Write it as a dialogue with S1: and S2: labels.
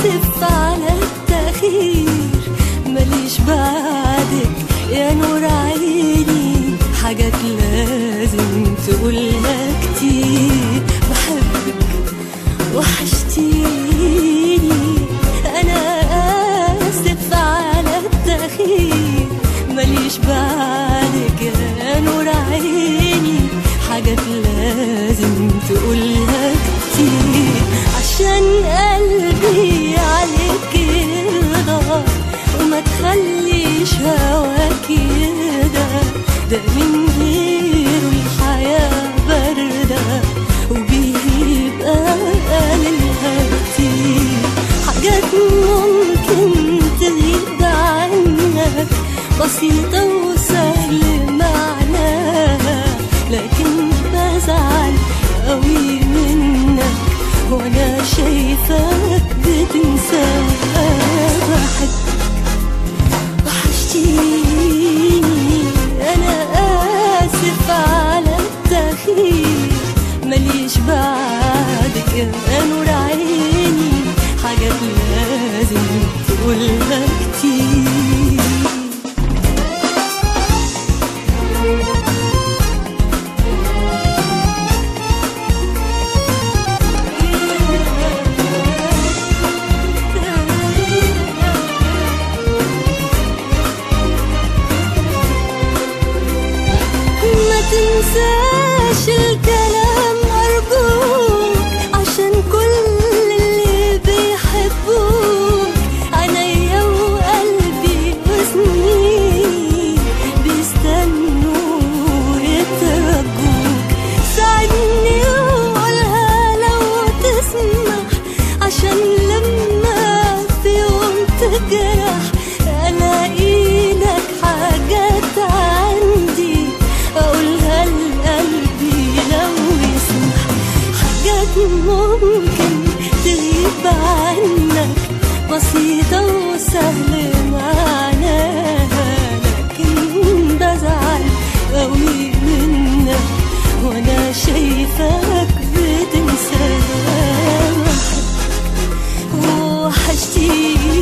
S1: آسف على التأخير ماليش بعدك يا نور عيني حاجات لازم تقولها كتير بحبك وحشتيني أنا آسف على التأخير ماليش بعدك يا نور عيني حاجات لازم تقولها كتير عشان قلبي عليك يرضى وما تخليش هواك يهدى ده من غيره الحياة باردة وبيبقى قليلها كتير حاجات ممكن تغيب عنك بسيطة وسهل معناها لكن بزعل قوي منك وانا شايفك بتنساها بحبك وحشتيني انا اسف على التأخير ماليش بعدك يا نور عيني حاجات لازم تقولها كتير ما تنساش الكلام أرجوك عشان كل اللي بيحبوك عينيا وقلبي وسنين بيستنوا يترجوك ساعدني وقولها لو تسمح عشان لما في يوم تجرح الاقي لك حاجات عندي اقولها لقلبي لو يسمح حاجات ممكن تغيب عنك بسيطة وسهل معناها لكن بزعل قوي منك وانا شايفك بتنساها وحشتيني